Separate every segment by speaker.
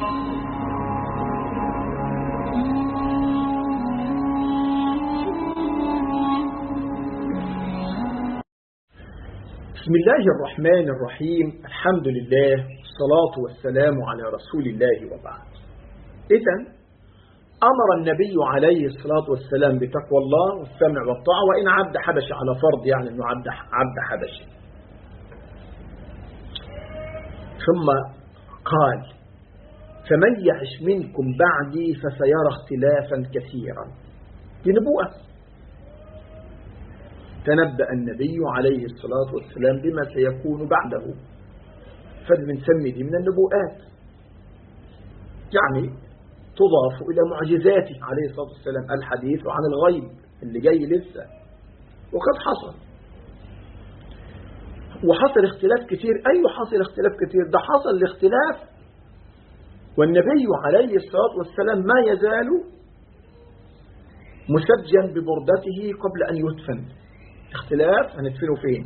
Speaker 1: بسم الله الرحمن الرحيم الحمد لله والصلاة والسلام على رسول الله وبعد إذا أمر النبي عليه الصلاة والسلام بتقوى الله والسمع والطاعة وإن عبد حبشي على فرض يعني أنه عبد عبد حبشي ثم قال فمن يعش منكم بعدي فسيرى اختلافا كثيرا دي نبوءة تنبأ النبي عليه الصلاة والسلام بما سيكون بعده فبنسمي دي من النبوءات يعني تضاف إلى معجزاته عليه الصلاة والسلام الحديث عن الغيب اللي جاي لسه وقد حصل وحصل اختلاف كتير أيوة حصل اختلاف كتير ده حصل الاختلاف والنبي عليه الصلاة والسلام ما يزال مسجا ببردته قبل أن يدفن اختلاف هندفنه فين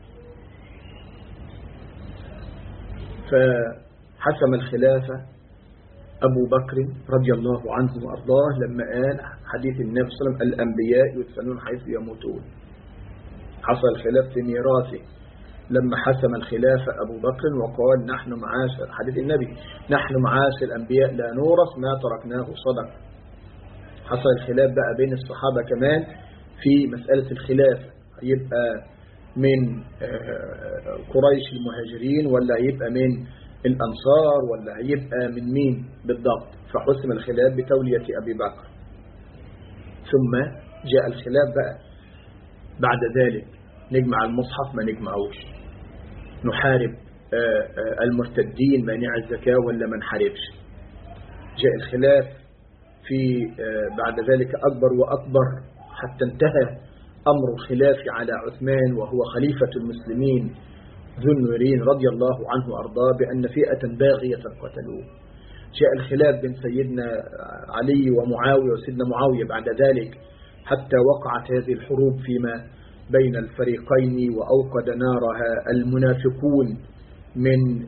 Speaker 1: فحسم الخلافة أبو بكر رضي الله عنه وأرضاه لما قال حديث النبي صلى الله عليه وسلم الأنبياء يدفنون حيث يموتون حصل خلاف في ميراثه لما حسم الخلافة أبو بكر وقال نحن معاشر حديث النبي نحن معاشر الأنبياء لا نورث ما تركناه صدق حصل الخلاف بقى بين الصحابة كمان في مسألة الخلافة يبقى من قريش المهاجرين ولا يبقى من الأنصار ولا يبقى من مين بالضبط فحسم الخلاف بتولية أبي بكر ثم جاء الخلاف بقى بعد ذلك نجمع المصحف ما نجمعوش نحارب المرتدين مانع الزكاة ولا ما نحاربش جاء الخلاف في بعد ذلك أكبر وأكبر حتى انتهى أمر الخلاف على عثمان وهو خليفة المسلمين ذو النورين رضي الله عنه وأرضاه بأن فئة باغية قتلوه جاء الخلاف بين سيدنا علي ومعاوية وسيدنا معاوية بعد ذلك حتى وقعت هذه الحروب فيما بين الفريقين وأوقد نارها المنافقون من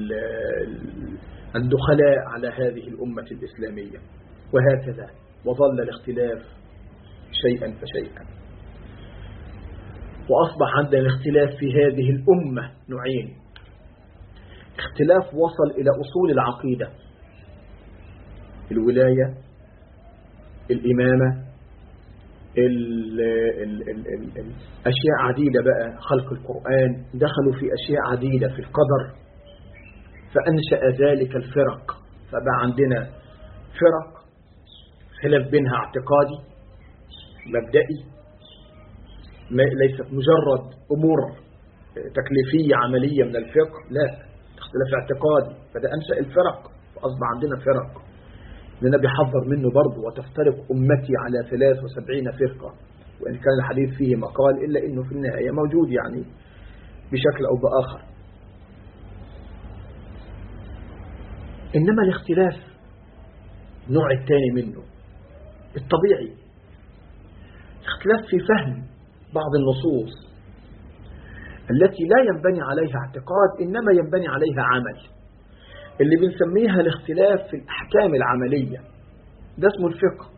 Speaker 1: الدخلاء على هذه الأمة الإسلامية وهكذا وظل الاختلاف شيئا فشيئا وأصبح عندنا الاختلاف في هذه الأمة نوعين اختلاف وصل إلى أصول العقيدة الولاية الإمامة ال ال ال ال ال أشياء عديدة بقى خلق القرآن دخلوا في أشياء عديدة في القدر فأنشأ ذلك الفرق فبقى عندنا فرق خلاف بينها اعتقادي مبدئي ليست مجرد أمور تكليفية عملية من الفقه لا اختلاف اعتقادي فده أنشأ الفرق فأصبح عندنا فرق النبي حذر منه برضه وتفترق أمتي على 73 فرقة وإن كان الحديث فيه مقال إلا إنه في النهاية موجود يعني بشكل أو بآخر إنما الاختلاف النوع الثاني منه الطبيعي اختلاف في فهم بعض النصوص التي لا ينبني عليها اعتقاد إنما ينبني عليها عمل اللي بنسميها الاختلاف في الأحكام العملية ده اسمه الفقه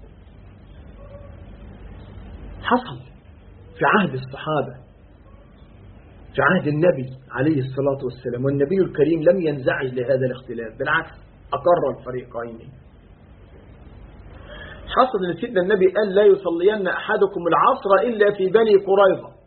Speaker 1: حصل في عهد الصحابة في عهد النبي عليه الصلاة والسلام والنبي الكريم لم ينزعج لهذا الاختلاف بالعكس أقر الفريقين حصل ان سيدنا النبي قال لا يصلين أحدكم العصر إلا في بني قريظة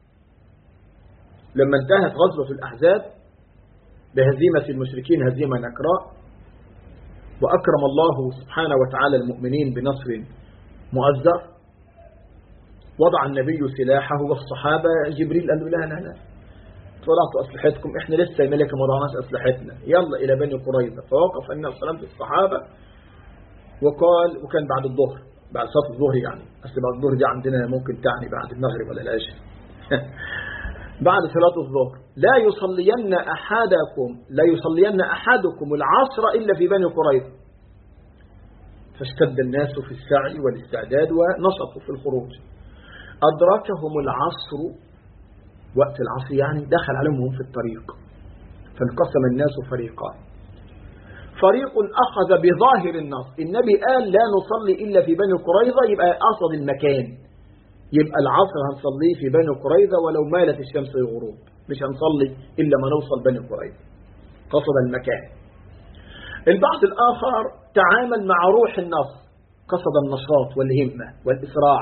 Speaker 1: لما انتهت غزوة الأحزاب بهزيمة المشركين هزيمة نكراء وأكرم الله سبحانه وتعالى المؤمنين بنصر مؤزر وضع النبي سلاحه والصحابة جبريل قال له لا لا لا طلعتوا أسلحتكم إحنا لسه يا ملكة ما ضعناش أسلحتنا يلا إلى بني قريظة فوقف النبي صلى الله عليه وسلم الصحابة وقال وكان بعد الظهر بعد صلاة الظهر يعني أصل بعد الظهر دي عندنا ممكن تعني بعد المغرب ولا العشاء بعد صلاة الظهر لا يصلين أحدكم لا يصلين أحدكم العصر إلا في بني قريظة فاشتد الناس في السعي والاستعداد ونشطوا في الخروج أدركهم العصر وقت العصر يعني دخل عليهم في الطريق فانقسم الناس فريقان فريق أخذ بظاهر النص النبي قال لا نصلي إلا في بني قريظة يبقى قصد المكان يبقى العصر هنصليه في بني قريظة ولو مالت الشمس الغروب مش هنصلي إلا ما نوصل بني قريظة قصد المكان البعض الآخر تعامل مع روح النص قصد النشاط والهمة والإسراع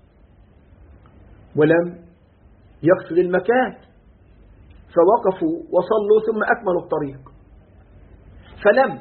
Speaker 1: ولم يقصد المكان فوقفوا وصلوا ثم أكملوا الطريق فلم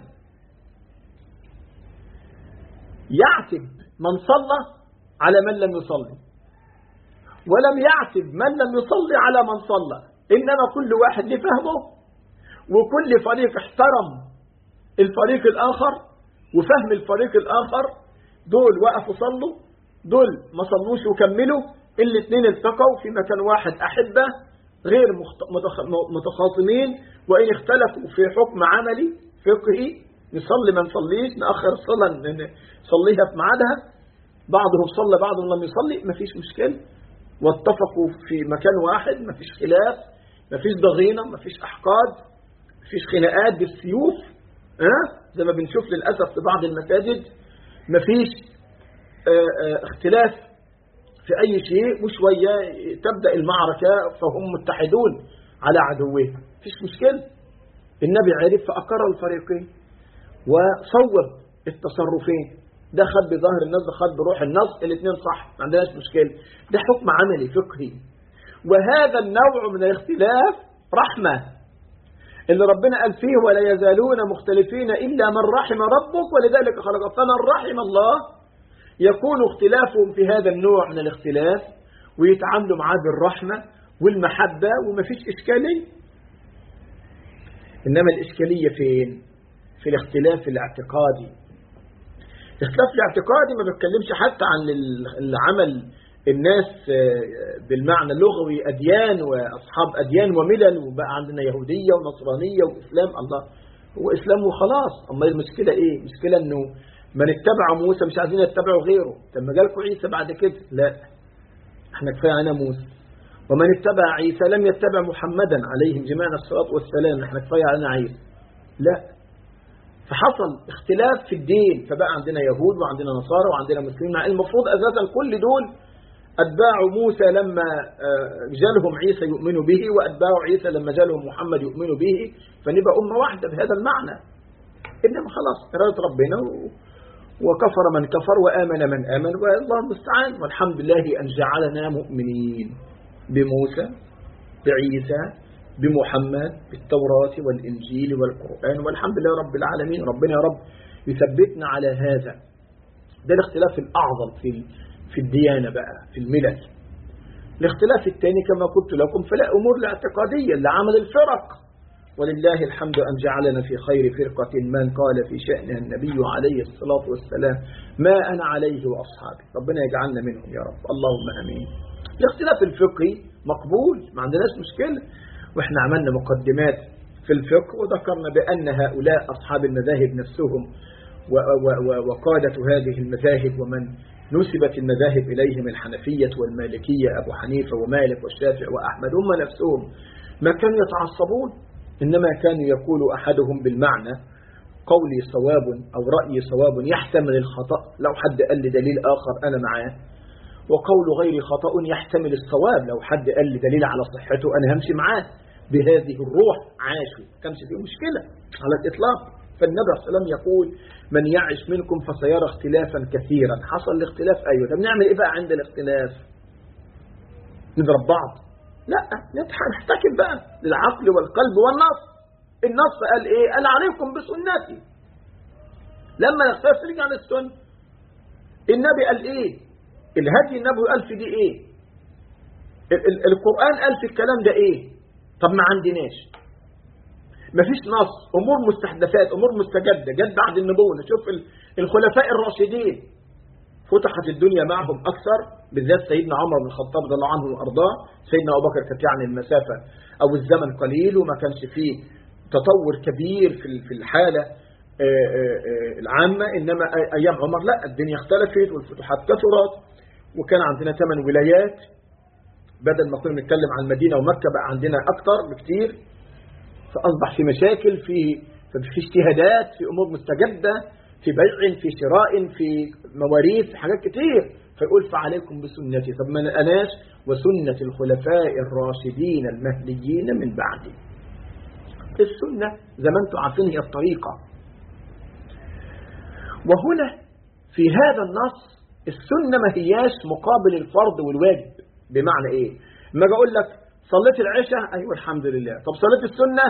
Speaker 1: يعتب من صلى على من لم يصلي ولم يعتب من لم يصلي على من صلى إنما كل واحد لفهمه وكل فريق احترم الفريق الآخر وفهم الفريق الآخر دول وقفوا صلوا دول ما صلوش وكملوا الاثنين التقوا في مكان واحد أحبة غير متخاصمين وإن اختلفوا في حكم عملي فقهي نصلي ما نصليش نأخر الصلاة نصليها في ميعادها بعضهم صلى بعضهم لم يصلي ما فيش مشكلة واتفقوا في مكان واحد ما فيش خلاف ما فيش ضغينة ما فيش أحقاد ما فيش خناقات بالسيوف أه؟ زي ما بنشوف للأسف في بعض المساجد ما فيش اه اه اختلاف في أي شيء وشوية تبدأ المعركة فهم متحدون على عدوه فيش مشكلة النبي عرف فأقر الفريقين وصوب التصرفين ده خد بظاهر النص ده خد بروح النص الاثنين صح ما عندناش مشكلة ده حكم عملي فقهي وهذا النوع من الاختلاف رحمة اللي ربنا قال فيه ولا يزالون مختلفين إلا من رحم ربك ولذلك خلق فمن رحم الله يكون اختلافهم في هذا النوع من الاختلاف ويتعاملوا معاه بالرحمة والمحبة وما فيش إشكالية إنما الإشكالية فين؟ في الاختلاف الاعتقادي الاختلاف الاعتقادي ما بتكلمش حتى عن العمل الناس بالمعنى اللغوي أديان وأصحاب أديان وملل وبقى عندنا يهودية ونصرانية وإسلام الله هو إسلام وخلاص أما المشكلة إيه المشكلة أنه من اتبع موسى مش عايزين يتبعوا غيره لما جالكم عيسى بعد كده لا احنا كفاية عنا موسى ومن اتبع عيسى لم يتبع محمدا عليهم جميعا الصلاة والسلام احنا كفاية عنا عيسى لا فحصل اختلاف في الدين فبقى عندنا يهود وعندنا نصارى وعندنا مسلمين مع المفروض أساسا كل دول أتباع موسى لما جالهم عيسى يؤمنوا به وأتباع عيسى لما جالهم محمد يؤمنوا به فنبقى أمة واحدة بهذا المعنى إنما خلاص إرادة ربنا وكفر من كفر وآمن من آمن والله المستعان والحمد لله أن جعلنا مؤمنين بموسى بعيسى بمحمد بالتوراة والإنجيل والقرآن والحمد لله رب العالمين ربنا يا رب يثبتنا على هذا ده الاختلاف الأعظم في في الديانة بقى في الملل الاختلاف الثاني كما قلت لكم في الأمور الاعتقادية اللي عمل الفرق ولله الحمد أن جعلنا في خير فرقة من قال في شأنها النبي عليه الصلاة والسلام ما أنا عليه وأصحابي ربنا يجعلنا منهم يا رب اللهم أمين الاختلاف الفقهي مقبول ما عندناش مشكلة واحنا عملنا مقدمات في الفقه وذكرنا بأن هؤلاء أصحاب المذاهب نفسهم وقادة هذه المذاهب ومن نسبت المذاهب إليهم الحنفية والمالكية أبو حنيفة ومالك والشافع وأحمد هم نفسهم ما كانوا يتعصبون إنما كانوا يقول أحدهم بالمعنى قولي صواب أو رأيي صواب يحتمل الخطأ لو حد قال لي دليل آخر أنا معاه وقول غير خطأ يحتمل الصواب لو حد قال لي دليل على صحته أنا همشي معاه بهذه الروح عاشوا كانش فيه مشكلة على الإطلاق فالنبي صلى الله عليه وسلم يقول من يعش منكم فسيرى اختلافا كثيرا حصل الاختلاف أيوة طب نعمل إيه بقى عند الاختلاف نضرب بعض لا نحتكم بقى للعقل والقلب والنص النص قال ايه قال عليكم بسنتي لما نختلف نرجع للسنة النبي قال ايه الهدي النبي قال في دي ايه ال ال القرآن قال في الكلام ده ايه طب ما عندناش مفيش نص امور مستحدثات امور مستجدة جت بعد النبوة نشوف الخلفاء الراشدين فتحت الدنيا معهم أكثر بالذات سيدنا عمر بن الخطاب رضي الله عنه وأرضاه سيدنا أبو بكر كانت يعني المسافة أو الزمن قليل وما كانش فيه تطور كبير في في الحالة العامة إنما أيام عمر لا الدنيا اختلفت والفتوحات كثرت وكان عندنا ثمان ولايات بدل ما كنا نتكلم عن المدينة ومكة بقى عندنا أكثر بكثير فأصبح في مشاكل في ففي اجتهادات في أمور مستجدة في بيع في شراء في مواريث في حاجات كتير فيقول فعليكم بسنتي طب ما أناش وسنة الخلفاء الراشدين المهديين من بعدي السنة زي ما انتم عارفين هي الطريقة وهنا في هذا النص السنة ما هياش مقابل الفرض والواجب بمعنى ايه ما اقول لك صليت العشاء ايوه الحمد لله طب صليت السنة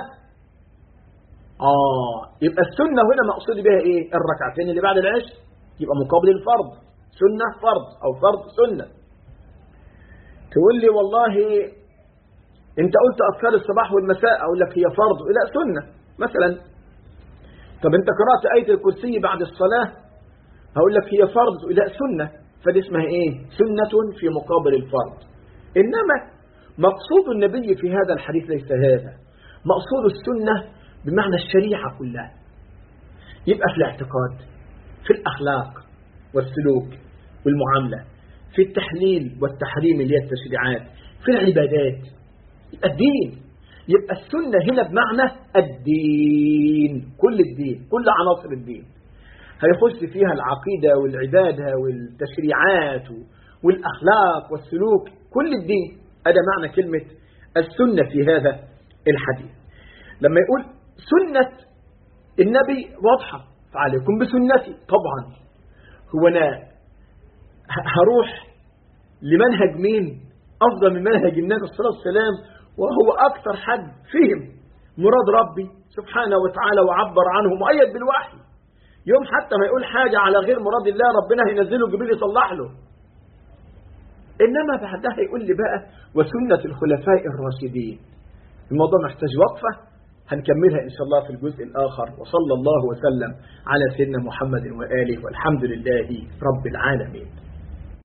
Speaker 1: اه يبقى السنة هنا مقصود بها ايه الركعتين اللي بعد العشاء يبقى مقابل الفرض سنة فرض او فرض سنة تقول لي والله انت قلت اذكار الصباح والمساء اقول لك هي فرض لا سنة مثلا طب انت قرأت آية الكرسي بعد الصلاة هقول لك هي فرض لا سنة فدي اسمها ايه سنة في مقابل الفرض انما مقصود النبي في هذا الحديث ليس هذا مقصود السنة بمعنى الشريعة كلها يبقى في الاعتقاد في الأخلاق والسلوك والمعاملة في التحليل والتحريم اللي هي التشريعات في العبادات الدين يبقى السنة هنا بمعنى الدين كل الدين كل عناصر الدين هيخش فيها العقيدة والعبادة والتشريعات والأخلاق والسلوك كل الدين هذا معنى كلمة السنة في هذا الحديث لما يقول سنة النبي واضحة فعليكم بسنتي طبعا هو أنا هروح لمنهج مين أفضل من منهج النبي صلى الله عليه وسلم وهو أكثر حد فهم مراد ربي سبحانه وتعالى وعبر عنه مؤيد بالوحي يوم حتى ما يقول حاجة على غير مراد الله ربنا هينزله جبريل يصلح له إنما بعدها يقول لي بقى وسنة الخلفاء الراشدين الموضوع محتاج وقفة هنكملها إن شاء الله في الجزء الآخر وصلى الله وسلم على سيدنا محمد وآله والحمد لله رب العالمين